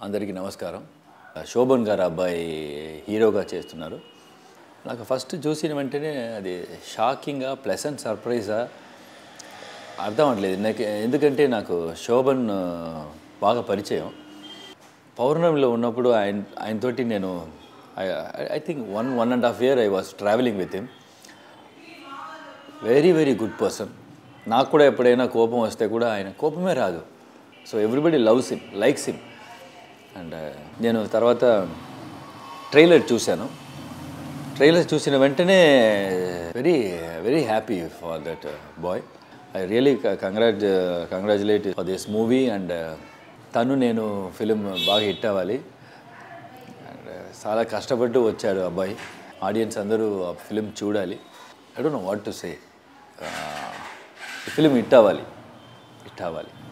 అందరికీ నమస్కారం శోభన్ గారు అబ్బాయి హీరోగా చేస్తున్నారు నాకు ఫస్ట్ చూసిన వెంటనే అది షాకింగా ప్లెసెంట్ సర్ప్రైజా అర్థం అవ్వట్లేదు నాకు ఎందుకంటే నాకు శోభన్ ఆ, బాగా పరిచయం పౌర్ణమిలో ఉన్నప్పుడు ఆయన ఆయనతోటి నేను I think one one and half year I was travelling with him very very good person నాకు కూడా ఎప్పుడైనా కోపం వస్తే కూడా ఆయన కోపమే రాదు so everybody loves him likes him and నేను తర్వాత ట్రైలర్ చూశాను ట్రైలర్ చూసిన వెంటనే very very happy for that boy I really congrat congratulate for this movie and తను నేను ఫిలిం బాగా హిట్ అవ్వాలి అండ్ చాలా కష్టపడుతూ వచ్చాడు అబ్బాయి ఆడియన్స్ అందరూ ఆ ఫిలిం చూడాలి I don't know what to say film hit అవ్వాలి హిట్ అవ్వాలి